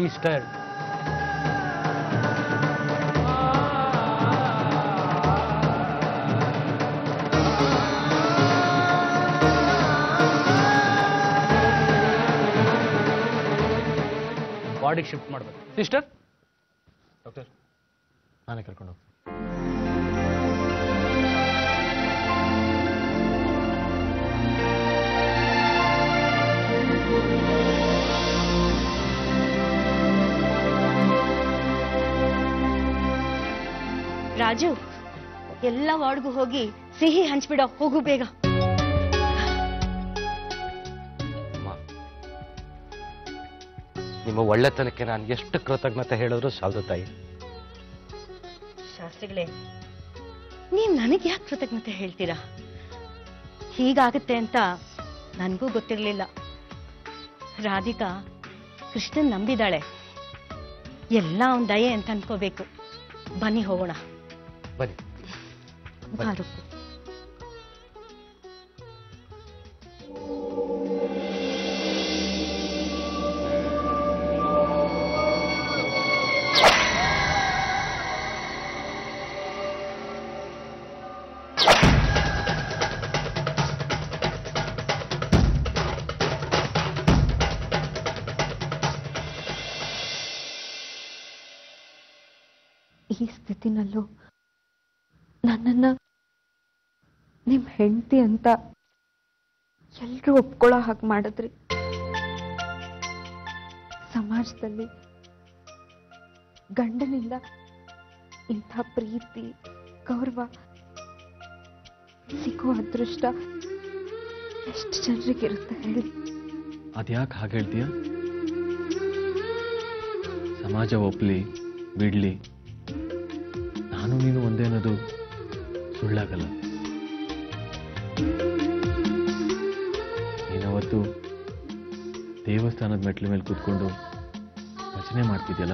She's tired ಬಾಡಿಗೆ shift ಮಾಡ್ಬೇಕು sister doctor ನಾನೇ ಕರ್ಕೊಂಡು ಹೋಗ್ತೀನಿ ರಾಜು ಎಲ್ಲ ವಾರ್ಡ್ಗೂ ಹೋಗಿ ಸಿಹಿ ಹಂಚ್ಬಿಡೋ ಹೋಗು ಬೇಗ ಅಮ್ಮ ನಿಮ್ಮ ಒಳ್ಳೆತನಕ್ಕೆ ನಾನು ಎಷ್ಟು ಕೃತಜ್ಞತೆ ಹೇಳಿದ್ರು ಸಾಲದು ತಾಯಿ ಶಾಸ್ತ್ರಿಗಳೇ ನೀವ್ ನನಗೆ ಯಾಕೆ ಕೃತಜ್ಞತೆ ಹೇಳ್ತೀರಾ ಹೀಗಾಗುತ್ತೆ ಅಂತ ನನಗೂ ಗೊತ್ತಿರಲಿಲ್ಲ ರಾಧಿಕಾ ಕೃಷ್ಣನ್ ನಂಬಿದಾಳೆ ಎಲ್ಲ ಅವನ್ ದಯೆ ಅಂತ ಅನ್ಕೋಬೇಕು ಬನ್ನಿ ಹೋಗೋಣ ಬನ್ನಿ ಬಾ ರುಕ್ಕು. ಈ ಸ್ಥಿತಿನಲ್ಲೂ ನನ್ನನ್ನ ನಿಮ್ ಹೆಂಡತಿ ಅಂತ ಎಲ್ರೂ ಒಪ್ಕೊಳ್ಳೋ ಹಾಗೆ ಮಾಡಿದ್ರಿ ಸಮಾಜದಲ್ಲಿ ಗಂಡನಿಂದ ಇಂಥ ಪ್ರೀತಿ ಗೌರವ ಸಿಗೋ ಅದೃಷ್ಟ ಎಷ್ಟು ಜನರಿಗಿರುತ್ತೆ ಹೇಳಿ ಅದ್ಯಾಕೆ ಹಾಗೆ ಹೇಳ್ತೀಯ ಸಮಾಜ ಒಪ್ಲಿ ಬಿಡ್ಲಿ ನಾನು ನೀನು ಒಂದೇ ಅನ್ನೋದು ಸುಳ್ಳಾಗಲ್ಲ ನೀನವತ್ತು ದೇವಸ್ಥಾನದ ಮೆಟ್ಲ ಮೇಲೆ ಕೂತ್ಕೊಂಡು ಭಜನೆ ಮಾಡ್ತಿದ್ಯಲ್ಲ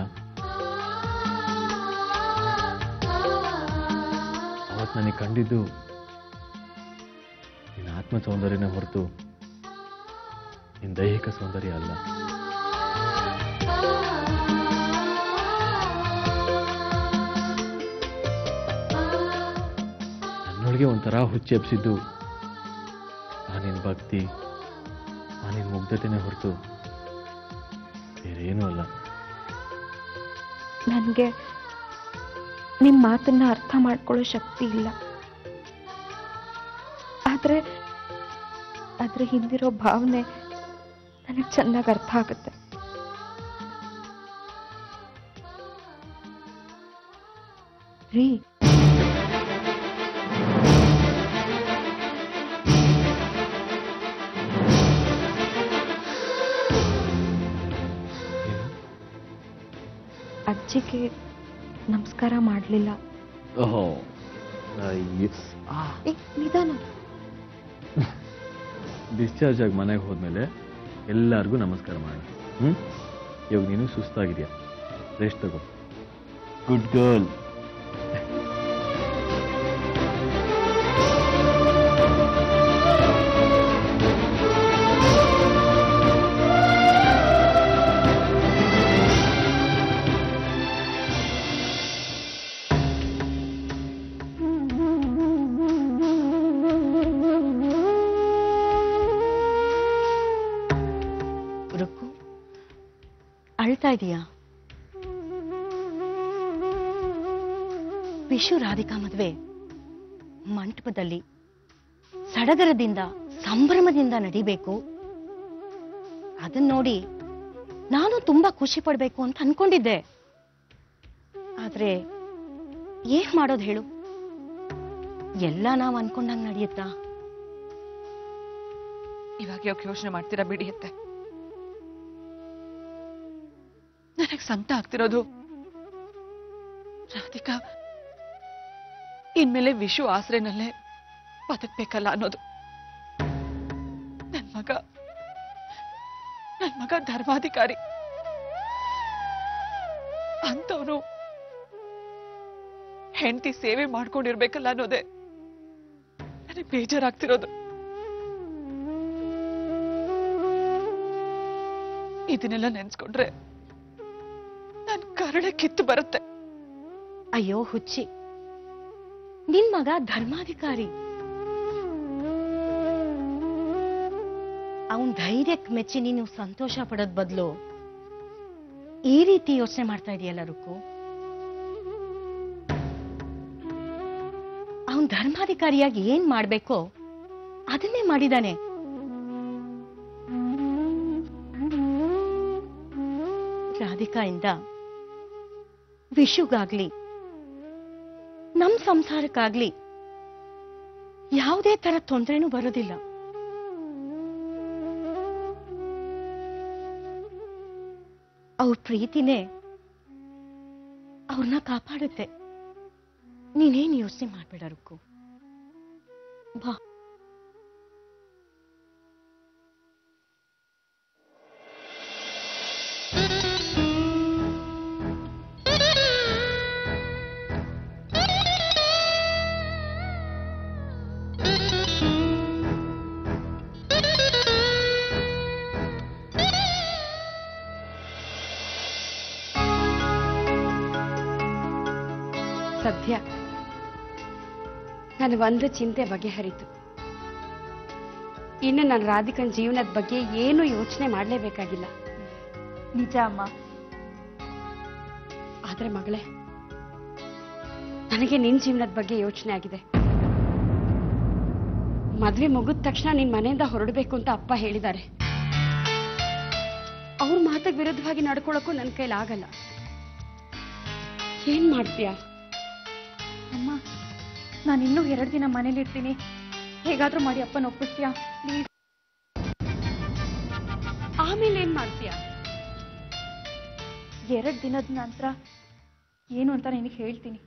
ಅವತ್ತು ನನಗೆ ಕಂಡಿದ್ದು ನಿನ್ನ ಆತ್ಮ ಸೌಂದರ್ಯನ ಹೊರತು ನಿನ್ನ ದೈಹಿಕ ಸೌಂದರ್ಯ ಅಲ್ಲ ನನ್ನೊಳಗೆ ಒಂಥರ ಹುಚ್ಚೆಬ್ಸಿದ್ದು ಆ ನಿನ್ನ ಭಕ್ತಿ ಆ ನಿನ್ನ ಮುಗ್ಧತೆನೇ ಹೊರತು ಬೇರೇನೂ ಅಲ್ಲ ನನಗೆ ನಿಮ್ಮ ಮಾತನ್ನ ಅರ್ಥ ಮಾಡ್ಕೊಳ್ಳೋ ಶಕ್ತಿ ಇಲ್ಲ ಆದ್ರೆ ಅದ್ರ ಹಿಂದಿರೋ ಭಾವನೆ ನನಗೆ ಚೆನ್ನಾಗಿ ಅರ್ಥ ಆಗುತ್ತೆ ರೀ ಏನು ಅಜ್ಜಿಗೆ ನಮಸ್ಕಾರ ಮಾಡಲಿಲ್ಲ ಓಹೋ ಅಯ್ಯೋ. ಆ, ಏ ನಿಧಾನ ಡಿಸ್ಚಾರ್ಜ್ ಆಗಿ ಮನೆಗೆ ಹೋದ್ಮೇಲೆ ಎಲ್ಲರಿಗೂ ನಮಸ್ಕಾರ ಮಾಡೋಣ ಹ್ಞೂ ಇವಾಗ ನೀನು ಸುಸ್ತಾಗಿದೆಯಾ ರೆಸ್ಟ್ ತಗೋ ಗುಡ್ ಗರ್ಲ್ ರುಕ್ಕು ಅಳ್ತಾ ಇದೀಯಾ ವಿಶು ರಾಧಿಕಾ ಮದುವೆ ಮಂಟಪದಲ್ಲಿ ಸಡಗರದಿಂದ ಸಂಭ್ರಮದಿಂದ ನಡಿಬೇಕು ಅದನ್ನ ನೋಡಿ ನಾನು ತುಂಬಾ ಖುಷಿ ಪಡ್ಬೇಕು ಅಂತ ಅನ್ಕೊಂಡಿದ್ದೆ ಆದ್ರೆ ಏನ್ ಮಾಡೋದು ಹೇಳು ಎಲ್ಲ ನಾವು ಅನ್ಕೊಂಡಂಗ್ ನಡೆಯುತ್ತಾ ಇವಾಗ ಯಾಕೆ ಯೋಚನೆ ಮಾಡ್ತೀರಾ ಬಿಡಿಯತ್ತೆ ನನಗೆ ಸಂಕಟ ಆಗ್ತಿರೋದು ರಾಧಿಕಾ ಇನ್ಮೇಲೆ ವಿಶು ಆಸರೆನಲ್ಲೇ ಬದುಕ್ಬೇಕಲ್ಲ ಅನ್ನೋದು ನನ್ ಮಗ ನನ್ ಮಗ ಧರ್ಮಾಧಿಕಾರಿ ಅಂತವನು ಹೆಂಡತಿ ಸೇವೆ ಮಾಡ್ಕೊಂಡಿರ್ಬೇಕಲ್ಲ ಅನ್ನೋದೇ ನನಗೆ ಬೇಜಾರಾಗ್ತಿರೋದು ಇದನ್ನೆಲ್ಲ ನೆನ್ಸ್ಕೊಂಡ್ರೆ ಕರಳೆ ಕಿತ್ತು ಬರುತ್ತೆ ಅಯ್ಯೋ ಹುಚ್ಚಿ ನಿನ್ ಮಗ ಧರ್ಮಾಧಿಕಾರಿ ಅವನ್ ಧೈರ್ಯಕ್ಕೆ ಮೆಚ್ಚಿ ನೀನು ಸಂತೋಷ ಪಡೋದ್ ಬದಲು ಈ ರೀತಿ ಯೋಚನೆ ಮಾಡ್ತಾ ಇದೆಯಲ್ಲ ರುಕ್ಕು ಅವನ್ ಧರ್ಮಾಧಿಕಾರಿಯಾಗಿ ಏನ್ ಮಾಡ್ಬೇಕೋ ಅದನ್ನೇ ಮಾಡಿದಾನೆ ರಾಧಿಕಾಯಿಂದ ವಿಷುಗಾಗ್ಲಿ ನಮ್ ಸಂಸಾರಕ್ಕಾಗ್ಲಿ ಯಾವುದೇ ತರ ತೊಂದರೆನೂ ಬರೋದಿಲ್ಲ ಅವ್ರ ಪ್ರೀತಿನೇ ಅವ್ರನ್ನ ಕಾಪಾಡುತ್ತೆ ನೀನೇನ್ ಯೋಚನೆ ಮಾಡ್ಬೇಡ ರುಕ್ಕು ಬಾ ಸದ್ಯ ನನ್ನ ಒಂದು ಚಿಂತೆ ಬಗೆಹರಿತು ಇನ್ನು ನನ್ನ ರಾಧಿಕನ್ ಜೀವನದ ಬಗ್ಗೆ ಏನು ಯೋಚನೆ ಮಾಡಲೇಬೇಕಾಗಿಲ್ಲ ನಿಜ ಅಮ್ಮ ಆದ್ರೆ ಮಗಳೇ ನನಗೆ ನಿನ್ ಜೀವನದ ಬಗ್ಗೆ ಯೋಚನೆ ಆಗಿದೆ ಮದ್ವೆ ಮುಗಿದ ತಕ್ಷಣ ನಿನ್ ಮನೆಯಿಂದ ಹೊರಡಬೇಕು ಅಂತ ಅಪ್ಪ ಹೇಳಿದ್ದಾರೆ ಅವ್ರ ಮಾತಿಗೆ ವಿರುದ್ಧವಾಗಿ ನಡ್ಕೊಳಕ್ಕೂ ನನ್ನ ಕೈಲಿ ಆಗಲ್ಲ ಏನ್ ಮಾಡ್ತೀಯಾ ಅಮ್ಮ ನಾನು ಇನ್ನೂ ಎರಡು ದಿನ ಮನೇಲಿ ಇರ್ತೀನಿ ಹೇಗಾದ್ರೂ ಮಾಡಿ ಅಪ್ಪನ ಒಪ್ಪಿಸ್ತೀಯಾ ಪ್ಲೀಸ್ ಆಮೇಲೆ ಏನ್ ಮಾಡ್ತೀಯಾ ಎರಡು ದಿನದ ನಂತರ ಏನು ಅಂತ ನಿನಗೆ ಹೇಳ್ತೀನಿ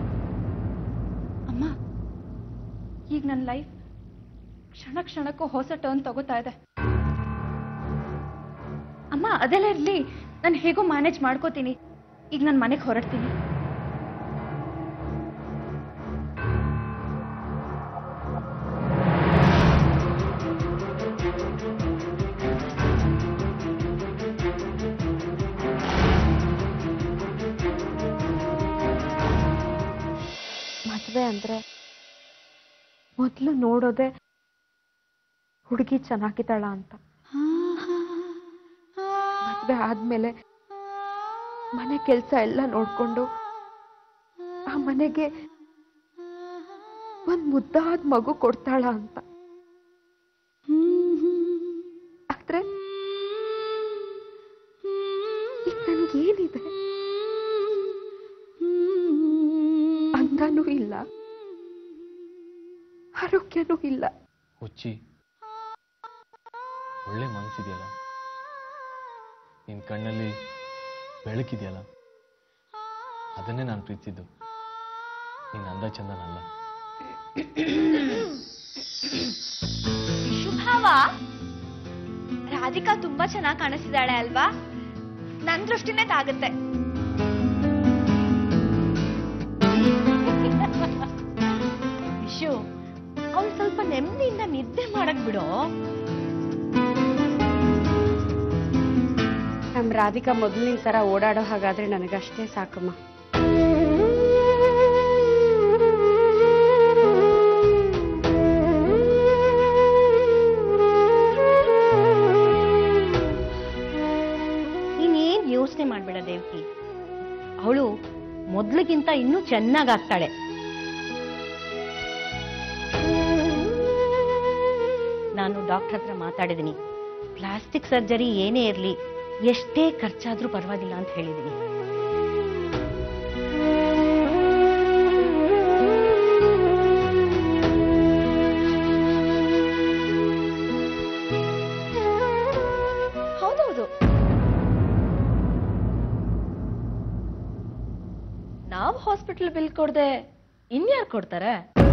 ಅಮ್ಮ ಈಗ ನನ್ನ ಲೈಫ್ ಕ್ಷಣ ಕ್ಷಣಕ್ಕೂ ಹೊಸ ಟರ್ನ್ ತಗೋತಾ ಇದೆ ಅಮ್ಮ ಅದೆಲ್ಲ ಇರಲಿ ನಾನು ಹೇಗೋ ಮ್ಯಾನೇಜ್ ಮಾಡ್ಕೋತೀನಿ ಈಗ ನಾನು ಮನೆಗೆ ಹೊರಡ್ತೀನಿ ಮದುವೆ ಅಂದ್ರೆ ಮೊದಲು ನೋಡೋದೆ ಹುಡುಗಿ ಚೆನ್ನಾಗಿದ್ದಾಳ ಅಂತ ಮದುವೆ ಆದ್ಮೇಲೆ ಮನೆ ಕೆಲಸ ಎಲ್ಲ ನೋಡ್ಕೊಂಡು ಆ ಮನೆಗೆ ಒಂದ್ ಮುದ್ದಾದ ಮಗು ಕೊಡ್ತಾಳ ಅಂತ ಆದ್ರೆ ಈಗ ನನ್ಗೇನಿದೆ ಅಂದನೂ ಇಲ್ಲ ಆರೋಗ್ಯನೂ ಇಲ್ಲ ಹುಚ್ಚಿ ಒಳ್ಳೆ ಮನಸ್ಸಿದೆಯಲ್ಲ ನಿನ್ನ ಕಣ್ಣಲ್ಲಿ ಬೆಳಕಿದೆಯಲ್ಲ ಅದನ್ನೇ ನಾನು ಪ್ರೀತಿಸಿದ್ದು ನಿನ್ನ ಅಂದ ಚಂದನಲ್ಲ ಶುಭಾವ ರಾಧಿಕಾ ತುಂಬಾ ಚೆನ್ನಾಗಿ ಕಾಣಿಸ್ತಿದ್ದಾಳೆ ಅಲ್ವಾ ನನ್ ದೃಷ್ಟಿನೇ ತಾಗುತ್ತೆ ವಿಶು ಅವ್ನು ಸ್ವಲ್ಪ ನೆಮ್ಮದಿಯಿಂದ ನಿದ್ದೆ ಮಾಡಕ್ ಬಿಡೋ ನಮ್ ರಾಧಿಕಾ ಮೊದಲಿನ ತರ ಓಡಾಡೋ ಹಾಗಾದ್ರೆ ನನಗಷ್ಟೇ ಸಾಕಮ್ಮ ನೀನೇನ್ ಯೋಚನೆ ಮಾಡ್ಬೇಡ ದೇವಕಿ ಅವಳು ಮೊದ್ಲಿಗಿಂತ ಇನ್ನೂ ಚೆನ್ನಾಗಾಗ್ತಾಳೆ ನಾನು ಡಾಕ್ಟರ್ ಹತ್ರ ಮಾತಾಡಿದ್ದೀನಿ ಪ್ಲಾಸ್ಟಿಕ್ ಸರ್ಜರಿ ಏನೇ ಇರಲಿ ಎಷ್ಟೇ ಖರ್ಚಾದ್ರೂ ಪರವಾಗಿಲ್ಲ ಅಂತ ಹೇಳಿದ್ದೀನಿ ಹೌದೌದು ನಾವ್ ಹಾಸ್ಪಿಟಲ್ ಬಿಲ್ ಕೊಡ್ದೆ ಇನ್ಯಾರು ಕೊಡ್ತಾರೆ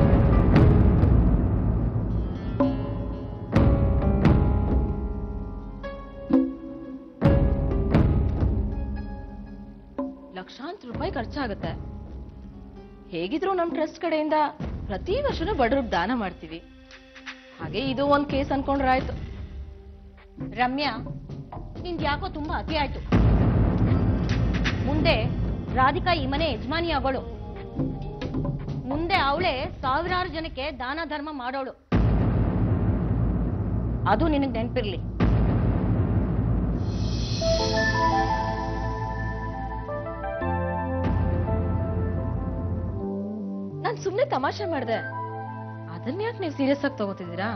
ಲಕ್ಷಾಂತರ ರೂಪಾಯಿ ಖರ್ಚಾಗುತ್ತೆ ಹೇಗಿದ್ರು ನಮ್ ಟ್ರಸ್ಟ್ ಕಡೆಯಿಂದ ಪ್ರತಿ ವರ್ಷನೂ ಬಡವ್ರಿಗೆ ದಾನ ಮಾಡ್ತೀವಿ ಹಾಗೆ ಇದು ಒಂದ್ ಕೇಸ್ ಅನ್ಕೊಂಡ್ರೆ ಆಯ್ತು ರಮ್ಯಾ ನಿಂಗೆ ಯಾಕೋ ತುಂಬಾ ಅತಿ ಆಯ್ತು ಮುಂದೆ ರಾಧಿಕಾ ಈ ಮನೆ ಯಜಮಾನಿ ಆಗೋಳು ಮುಂದೆ ಅವಳೇ ಸಾವಿರಾರು ಜನಕ್ಕೆ ದಾನ ಧರ್ಮ ಮಾಡೋಳು ಅದು ನಿನಗೆ ನೆನಪಿರ್ಲಿ ನಾನ್ ಸುಮ್ನೆ ತಮಾಷೆ ಮಾಡ್ದೆ ಅದನ್ನ ಯಾಕೆ ನೀವು ಸೀರಿಯಸ್ ಆಗಿ ತಗೋತಿದ್ದೀರಾ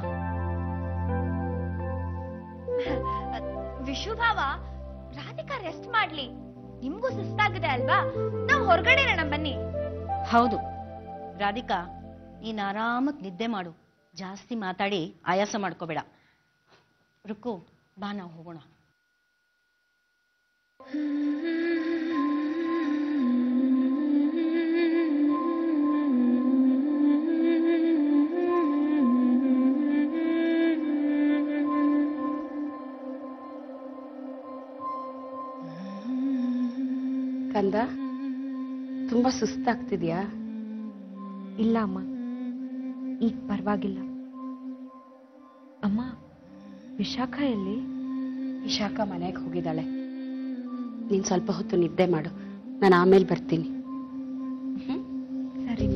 ವಿಶು ಭಾವ ರಾಧಿಕಾ ರೆಸ್ಟ್ ಮಾಡ್ಲಿ ನಿಮ್ಗೂ ಸುಸ್ತಾಗಿದೆ ಅಲ್ವಾ ನಾವು ಹೊರಗಡೆ ನಮ್ ಬನ್ನಿ ಹೌದು ರಾಧಿಕಾ ನೀನ್ ಆರಾಮಾಗಿ ನಿದ್ದೆ ಮಾಡು ಜಾಸ್ತಿ ಮಾತಾಡಿ ಆಯಾಸ ಮಾಡ್ಕೋಬೇಡ ರುಕ್ಕು ಬಾ ನಾವು ಹೋಗೋಣ ಕಂದ ತುಂಬಾ ಸುಸ್ತಾಗ್ತಿದ್ಯಾ ಇಲ್ಲ ಅಮ್ಮ ಈಗ ಪರವಾಗಿಲ್ಲ ಅಮ್ಮ ವಿಶಾಖ ಎಲ್ಲಿ ವಿಶಾಖ ಮನೆಗೆ ಹೋಗಿದ್ದಾಳೆ ನೀನ್ ಸ್ವಲ್ಪ ಹೊತ್ತು ನಿದ್ದೆ ಮಾಡು ನಾನು ಆಮೇಲೆ ಬರ್ತೀನಿ ಸರಿಮ್ಮ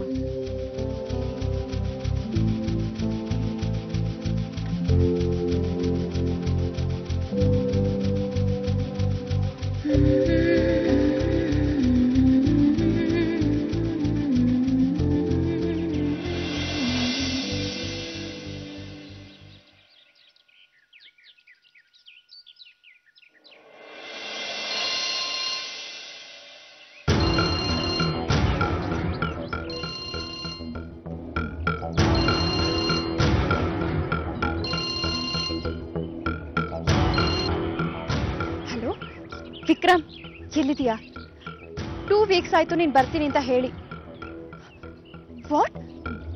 ಹಲೋ ವಿಕ್ರಮ್ ಎಲ್ಲಿದೀಯಾ ಟೂ ವೀಕ್ಸ್ ಆಯ್ತು ನೀನ್ ಬರ್ತೀನಿ ಅಂತ ಹೇಳಿ ವಾಟ್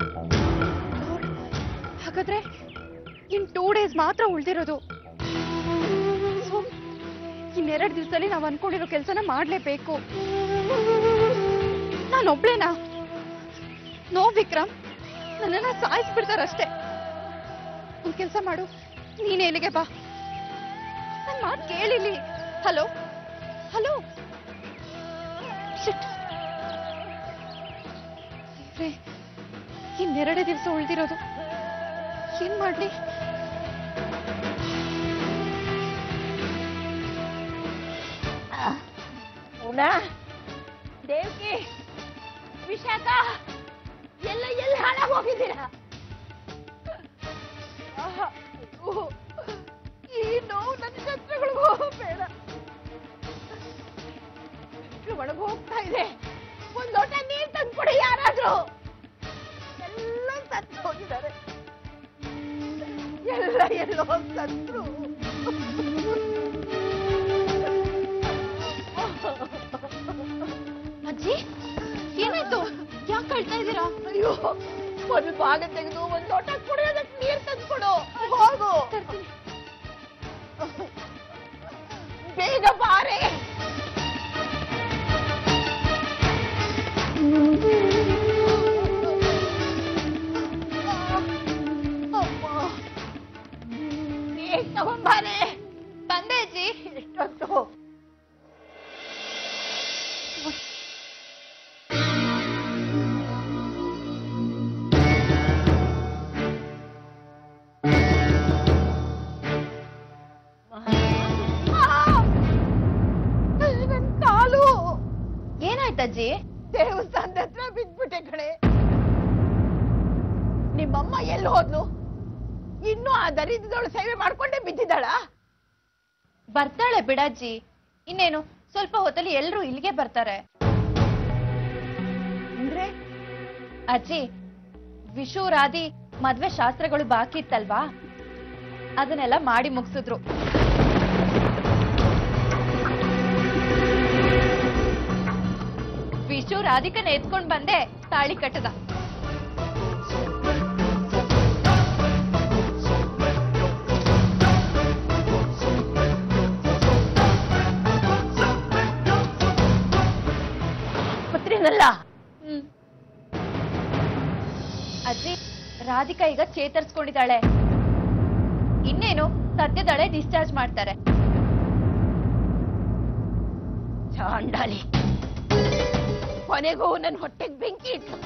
ಹಾಗಾದ್ರೆ ಇನ್ ಟೂ ಡೇಸ್ ಮಾತ್ರ ಉಳ್ದಿರೋದು So, ಇನ್ನೆರಡು ದಿವಸದಲ್ಲಿ ನಾವು ಅನ್ಕೊಂಡಿರೋ ಕೆಲಸನ ಮಾಡ್ಲೇಬೇಕು ನಾನೊಬ್ಳೇನಾ ನೋ ವಿಕ್ರಮ್ ನನ್ನನ್ನ ಸಾಯಿಸ್ಬಿಡ್ತಾರಷ್ಟೇ ಒಂದ್ ಕೆಲಸ ಮಾಡು ನೀನ್ ಎಲ್ಲಿಗೆ ಬಾ ನನ್ ಮಾತ್ ಕೇಳಿಲಿ ಹಲೋ ಹಲೋ ಶಿಟ್ ದೇವ್ರೇ, ಇನ್ನೆರಡೇ ದಿವಸ ಉಳ್ದಿರೋದು ಏನ್ ಮಾಡ್ಲಿ ಉಣಾ ದೇವ್ಕಿ ವಿಶಾಖ ಎಲ್ಲ ಎಲ್ಲ ಹಾಳಾಗಿ ಹೋಗಿದ್ದೀರಾ ಈ ನೋವು ನನ್ನ ಶತ್ರುಗಳಿಗೂ ಬೇಡ ಒಳಗೆ ಹೋಗ್ತಾ ಇದೆ ಒಂದ್ ಲೋಟ ನೀರ್ ತಂದ್ಕೊಡಿ ಯಾರಾದ್ರೂ ಎಲ್ಲ ಸತ್ತು ಹೋಗಿದ್ದಾರೆ ಎಲ್ಲ ಎಲ್ಲೋ ಸತ್ರು ಅಜ್ಜಿ ಏನಾಯ್ತು ಯಾಕೆ ಕಳ್ತಾ ಇದ್ದೀರಾ ಅಯ್ಯೋ ಒಂದು ಭಾಗ ತೆಗೆದು ಒಂದ್ ಲೋಟ ಕುಡಿಯೋದಕ್ಕೆ ನೀರ್ ತಂದ್ಕೊಡು ಹೋಗು ಬೇಗ ಬಾರೆ ಅಮ್ಮ ಬೇಗ ತಗೊಂಬಾರೆ ಬಂದೆ ಅಜ್ಜಿ ಎಷ್ಟೊತ್ತು ನನ್ ಕಾಲು ಏನಾಯ್ತಜ್ಜಿ ದೇವಸ್ಥಾನದ ಹತ್ರ ಬಿದ್ಬಿಟ್ಟೆ ಕಣೆ ನಿಮ್ಮಮ್ಮ ಎಲ್ಲಿ ಹೋದ್ಲು ಇನ್ನೂ ಆ ದರಿದ್ರದವಳು ಸೇವೆ ಮಾಡ್ಕೊಂಡೇ ಬಿದ್ದಿದ್ದಾಳ ಬರ್ತಾಳೆ ಬಿಡಜ್ಜಿ ಇನ್ನೇನು ಸ್ವಲ್ಪ ಹೊತ್ತಲ್ಲಿ ಎಲ್ರೂ ಇಲ್ಲಿಗೆ ಬರ್ತಾರೆ ಅಂದ್ರೆ ಅಜ್ಜಿ ವಿಶು ರಾಧಿ ಮದ್ವೆ ಶಾಸ್ತ್ರಗಳು ಬಾಕಿ ಇತ್ತಲ್ವಾ ಅದನ್ನೆಲ್ಲ ಮಾಡಿ ಮುಗಿಸಿದ್ರು ವಿಶು ರಾಧಿಕನ ಎತ್ಕೊಂಡ್ ಬಂದೆ ತಾಳಿ ಕಟ್ಟದ ಪುತ್ರಿನಲ್ಲ ಅಜ್ಜಿ ರಾಧಿಕಾ ಈಗ ಚೇತರಿಸ್ಕೊಂಡಿದ್ದಾಳೆ ಇನ್ನೇನು ಸದ್ಯದಳೆ ಡಿಸ್ಚಾರ್ಜ್ ಮಾಡ್ತಾರೆ ಚಾಂಡಾಲಿ ಕೊನೆಗೂ ನನ್ನ ಹೊಟ್ಟೆಗೆ ಬೆಂಕಿ ಇಟ್ಲು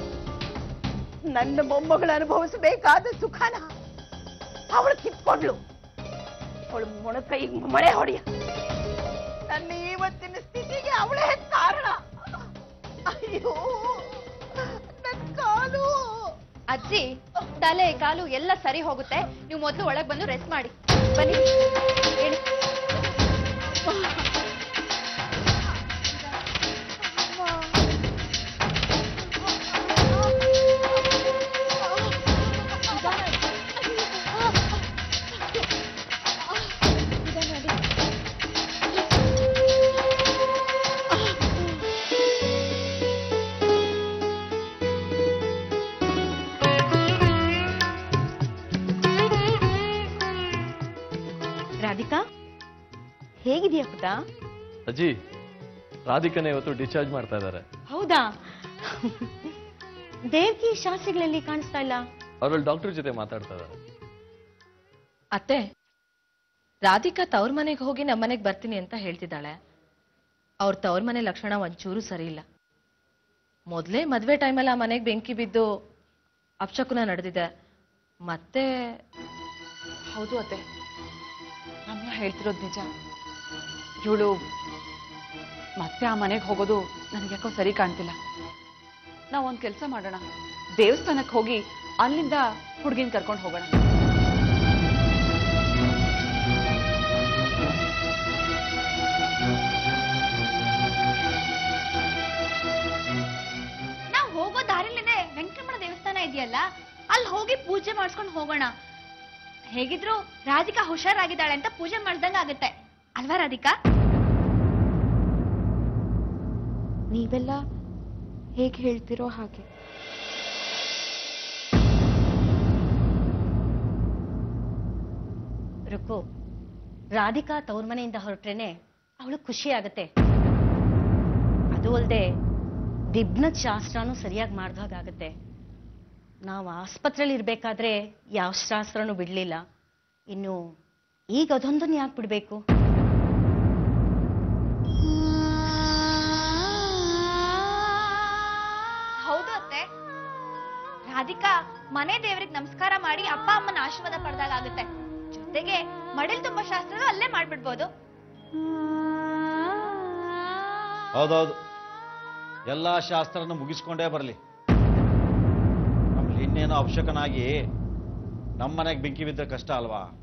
ನನ್ನ ಮೊಮ್ಮಗಳು ಅನುಭವಿಸಬೇಕಾದ ಸುಖನ ಅವಳು ಕಿತ್ಕೊಂಡ್ಲು ಅವಳು ಮೊಣಕೈಗೆ ಮಳೆ ಹೊಡೆಯ ನನ್ನ ಇವತ್ತಿನ ಸ್ಥಿತಿಗೆ ಅವಳೇ ಕಾರಣ ಅಯ್ಯೋ ನನ್ನ ಕಾಲು ಅಜ್ಜಿ ತಲೆ ಕಾಲು ಎಲ್ಲ ಸರಿ ಹೋಗುತ್ತೆ ನೀವು ಮೊದಲು ಒಳಗೆ ಬಂದು ರೆಸ್ಟ್ ಮಾಡಿ ಬನ್ನಿ ಹೇಳಿ ರಾಧಿಕಾ ಹೇಗಿದೆಯಾ ಪುಟ ಅಜ್ಜಿ ರಾಧಿಕನ ಇವತ್ತು ಡಿಸ್ಚಾರ್ಜ್ ಮಾಡ್ತಾ ಇದ್ದಾರೆ ಹೌದಾ ದೇವ್ಕಿ ಶಾಸ್ತ್ರಿಗಳಲ್ಲಿ ಕಾಣಿಸ್ತಾ ಇಲ್ಲ ಅವರಲ್ಲಿ ಡಾಕ್ಟರ್ ಜೊತೆ ಮಾತಾಡ್ತಾ ಇದ್ದಾರೆ ಅತ್ತೆ ರಾಧಿಕಾ ತವ್ರ ಮನೆಗೆ ಹೋಗಿ ನಮ್ಮ ಮನೆಗೆ ಬರ್ತೀನಿ ಅಂತ ಹೇಳ್ತಿದ್ದಾಳೆ ಅವ್ರ ತವ್ರ ಮನೆ ಲಕ್ಷಣ ಒಂಚೂರು ಸರಿ ಇಲ್ಲ ಮೊದಲೇ ಮದ್ವೆ ಟೈಮಲ್ಲಿ ಆ ಮನೆಗೆ ಬೆಂಕಿ ಬಿದ್ದು ಅಪಶಕುನ ನಡೆದಿದೆ ಮತ್ತೆ ಹೌದು ಅತ್ತೆ ರಮ್ಯಾ ಹೇಳ್ತಿರೋದು ನಿಜ ಇವಳು ಮತ್ತೆ ಆ ಮನೆಗೆ ಹೋಗೋದು ನನಗೆ ಯಾಕೋ ಸರಿ ಕಾಣ್ತಿಲ್ಲ ನಾವು ಒಂದು ಕೆಲಸ ಮಾಡೋಣ ದೇವಸ್ಥಾನಕ್ಕೆ ಹೋಗಿ ಅಲ್ಲಿಂದ ಹುಡುಗಿನ ಕರ್ಕೊಂಡು ಹೋಗೋಣ ನಾವು ಹೋಗೋ ದಾರಿಲೇನೆ ವೆಂಕಟರಮಣ ದೇವಸ್ಥಾನ ಇದೆಯಲ್ಲ ಅಲ್ಲಿ ಹೋಗಿ ಪೂಜೆ ಮಾಡಿಸ್ಕೊಂಡು ಹೋಗೋಣ ಹೇಗಿದ್ರು ರಾಧಿಕಾ ಹುಷಾರಾಗಿದ್ದಾಳೆ ಅಂತ ಪೂಜೆ ಮಾಡ್ದಂಗ ಆಗುತ್ತೆ ಅಲ್ವಾ ರಾಧಿಕಾ ನೀವೆಲ್ಲ ಹೇಗೆ ಹೇಳ್ತಿರೋ ಹಾಗೆ ರುಕು ರಾಧಿಕಾ ತವ್ರ ಮನೆಯಿಂದ ಹೊರಟ್ರೇನೆ ಅವಳು ಖುಷಿ ಆಗತ್ತೆ ಅದು ಅಲ್ಲದೆ ದಿಬ್ನದ ಶಾಸ್ತ್ರನೂ ಸರಿಯಾಗಿ ಮಾಡ್ದಾಗತ್ತೆ ನಾವು ಆಸ್ಪತ್ರೆಯಲ್ಲಿ ಇರ್ಬೇಕಾದ್ರೆ ಯಾವ ಶಾಸ್ತ್ರನೂ ಬಿಡ್ಲಿಲ್ಲ ಇನ್ನು ಈಗ ಅದೊಂದನ್ನು ಯಾಕೆ ಬಿಡ್ಬೇಕು ಹೌದು ಅತ್ತೆ ರಾಧಿಕಾ ಮನೆ ದೇವರಿಗೆ ನಮಸ್ಕಾರ ಮಾಡಿ ಅಪ್ಪ ಅಮ್ಮನ ಆಶೀರ್ವಾದ ಪಡೆದಾಗ ಆಗುತ್ತೆ ಜೊತೆಗೆ ಮಡಿಲ್ ತುಂಬಾ ಶಾಸ್ತ್ರ ಅಲ್ಲೇ ಮಾಡ್ಬಿಡ್ಬೋದು ಹೌದೌದು ಎಲ್ಲ ಶಾಸ್ತ್ರನ ಮುಗಿಸ್ಕೊಂಡೇ ಬರಲಿ ಆಮೇಲೆ ಇನ್ನೇನೋ ಅವಶ್ಯಕನಾಗಿ ನಮ್ಮ ಮನೆಗೆ ಬೆಂಕಿ ಬಿದ್ದರೆ ಕಷ್ಟ ಅಲ್ವಾ